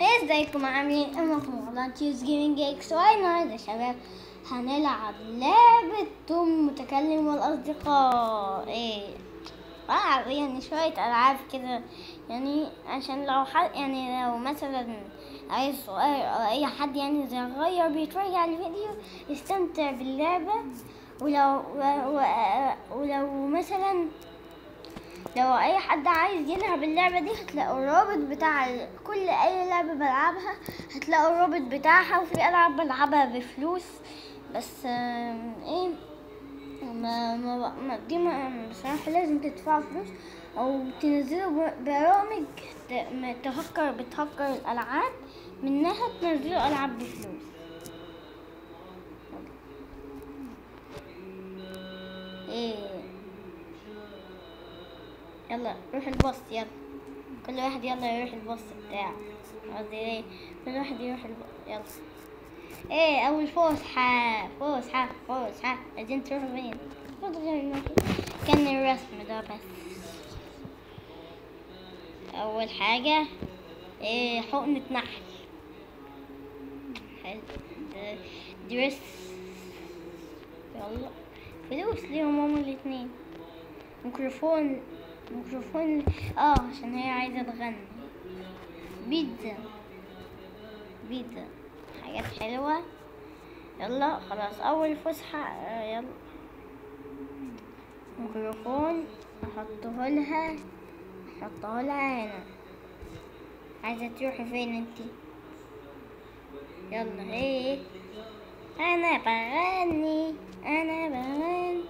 ازيكم عاملين ايه معكم فولنتيرز جيمنج اكس واي النهارده يا شباب هنلعب لعبة توم متكلم والاصدقاء ايه آه يعني شوية العاب كده يعني عشان لو حد يعني لو مثلا عايز صغير او اي حد يعني صغير بيتفرج على الفيديو يستمتع باللعبة ولو و- و- ولو مثلا لو اي حد عايز يلعب اللعبة دي هتلاقوا الرابط بتاع ال- كل اي لعبة بلعبها هتلاقوا الرابط بتاعها وفي العاب بلعبها بفلوس بس آم، ايه ما ما ما دي ما بصراحة لازم تدفعوا فلوس او تنزلوا ب- برامج ت- م- تهكر بتهكر الالعاب منها تنزلوا العاب بفلوس ايه يلا روح الباص يلا كل واحد يلا يروح الباص بتاعه قصدي ايه كل واحد يروح الباص يلا ايه اول فسحة فسحة فسحة عايزين تروحوا فين اتفضل يا الماكي. كان الرسم ده بس اول حاجة ايه حقنة نحل حلو ده دريس يلا فلوس ليهم هما الاتنين ميكروفون ميكروفون اه عشان هي عايزة تغني بيتزا بيتزا حاجات حلوة يلا خلاص أول فسحة آه، يلا ميكروفون أحطه لها أحطه لها هنا عايزة تروحي فين انتي يلا ايه أنا بغني أنا بغني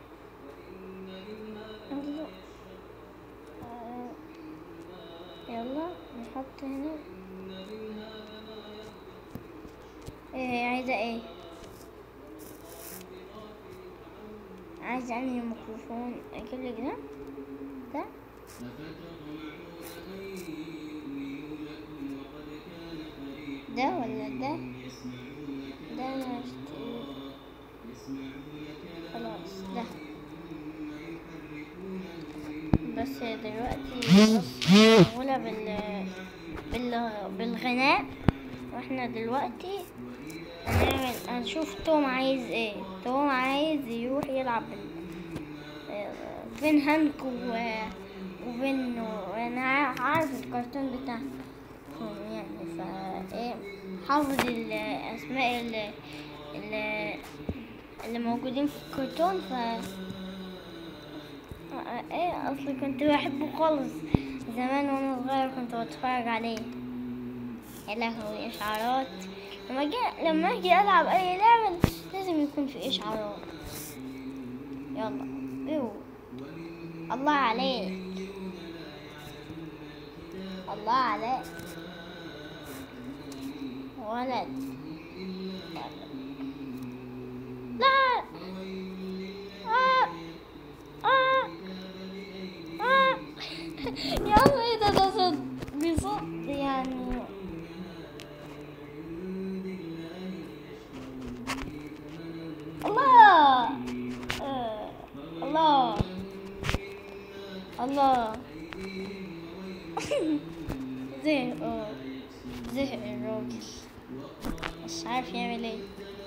يلا آه، يلا نحط هنا ايه عايزة ايه عايزة انهي ميكروفون اجيب لك ده ده ده ولا ده ده انا هشتري خلاص ده بس دلوقتي بص مشغولة بال... بال... بالغناء واحنا دلوقتي هنعمل هنشوف توم عايز ايه توم عايز يروح يلعب بال... آه، بين هانك و... وبين انا عا- عارف الكرتون بتاعهم يعني فا ايه حافظ الاسماء اللي, اللي, اللي موجودين في الكرتون ف آه، ايه اصلي كنت بحبه خالص زمان وانا صغير كنت بتفرج عليه يا لهوي اشعارات لما اجي لما اجي العب اي لعبه لازم يكون في اشعارات يلا ايوه الله عليك الله عليك ولد لا آه. آه. آه. يلا ايه ده ده صوت بصوت يعني الله آه. الله الله زهق اه زهق الراجل مش عارف يعمل ايه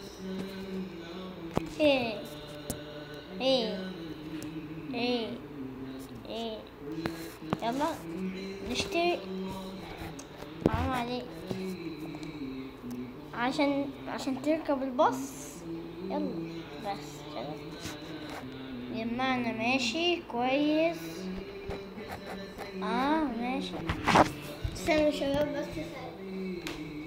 ايه ايه ايه ايه يلا نشتري حرام عليك عشان عشان تركب الباص يلا بس كده جمعنا ماشي كويس اه ماشي استنوا يا شباب بس ثانية.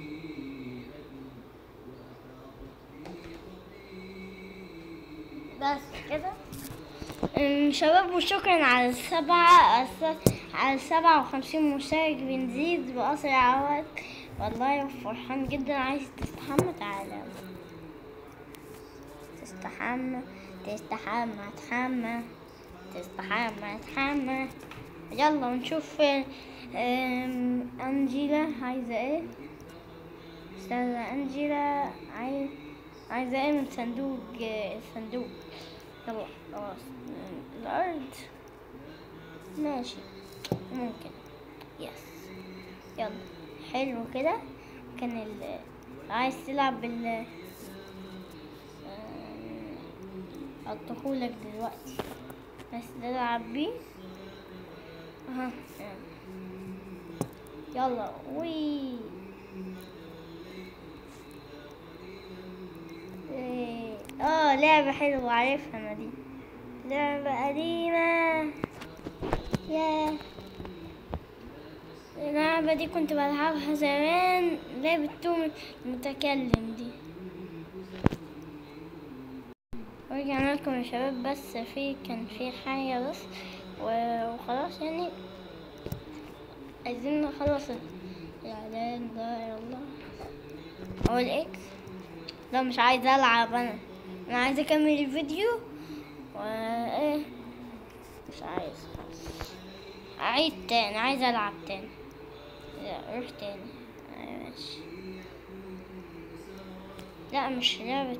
بس كده أم، شباب وشكرا على السبعة على الس- على السبعة وخمسين مشترك بنزيد بأسرع وقت والله فرحان جدا عايز تستحمى تعالى تستحمى تستحمى تحمى تستحمى تحمى يلا ونشوف أم، أنجيلا عايزة ايه استاذة أنجيلا عايز عايزة ايه من صندوق الصندوق يلا خلاص أم، الأرض ماشي ممكن يس يلا حلو كده كان ال... عايز تلعب بال احطهولك دلوقتي بس تلعب بيه اها يلا وي إيه. اه لعبة حلوة عارفها انا دي لعبة قديمة ياه اللعبة دي كنت بلعبها زمان لعبة توم المتكلم دي ورجعنا لكم يا شباب بس في كان في حاجة بس و- وخلاص يعني عايزين نخلص الإعلان ده يلا هو الإكس لا مش عايزة ألعب أنا أنا عايزة أكمل الفيديو و إيه مش عايز أعيد تاني عايزة ألعب تاني لا روح تاني آه، ماشي لا مش لعبة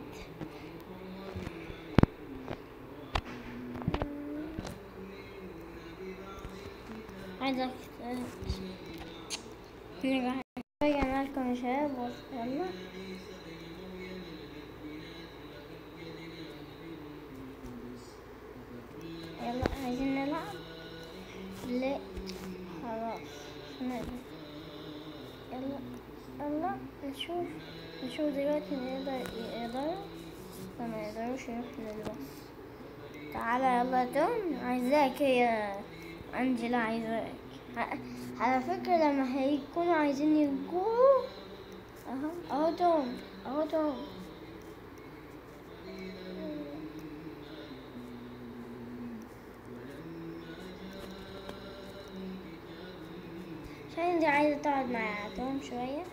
عايزة نرجع رجعنا لكم يا شباب بص يلا يلا عايزين نلعب لا خلاص نقدر يلا يلا نشوف نشوف دلوقتي نقدر يقدروا ولا ما يقدروش يروحوا للباص تعالى يلا توم عايزاك يا انجلا عايزاك ع- على فكرة لما هيكونوا عايزين يرجعوا اهو اهو توم اهو توم عشان انت عايزة تقعد مع توم شوية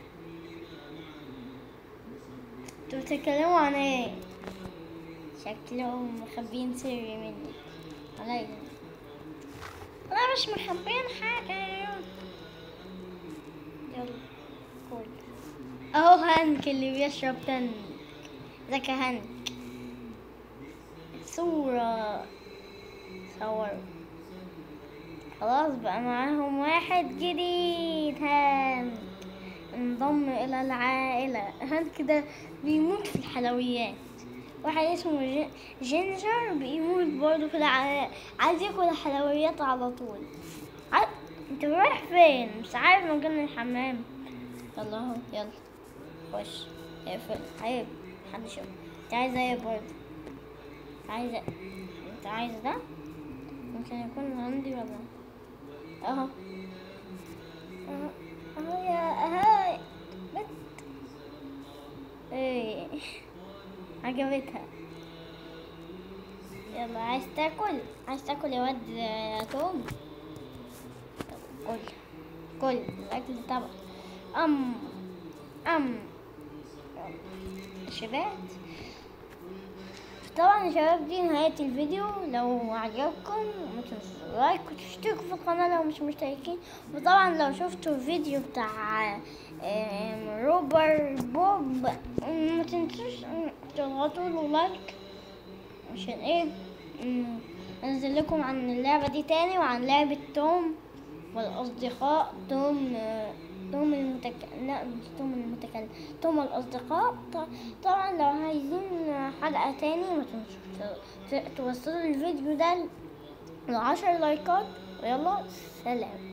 انتوا بتتكلموا عن ايه؟ شكلهم مخبيين سري مني عليا انا مش مخبيين حاجة يلا كل اهو هانك اللي بيشرب تن ذاك هانك صورة صوروا خلاص بقى معاهم واحد جديد هانك انضم الى العائلة هانك ده بيموت في الحلويات واحد اسمه ج- جينجر بيموت برضه في العائلة عايز ياكل الحلويات على طول ع- انت رايح فين مش عارف مكان الحمام يلا اهو يلا خش اقفل عيب محدش يقف. انت عايزة ايه برضه عايزة انت عايزة ده ممكن يكون عندي ولا اهو اهو اهو يا اهو بت ايه عجبتها يلا عايز تاكل عايز تاكل يا واد يا توم يلا، كل كل الاكل طبعا ام ام شبعت طبعا يا شباب دي نهاية الفيديو لو عجبكم ما تنسوا لايك وتشتركوا في القناة لو مش مشتركين وطبعا لو شفتوا الفيديو بتاع آم، روبر بوب ما تنسوش تضغطوا له لايك عشان ايه مم، انزل لكم عن اللعبة دي تاني وعن لعبة توم والأصدقاء توم آه، توم المتك... لا مش توم المتكلم توم الأصدقاء ط- طبعا لو عايزين حلقة تاني ما تنسوش ت- توصلوا الفيديو ده لعشر لايكات ويلا سلام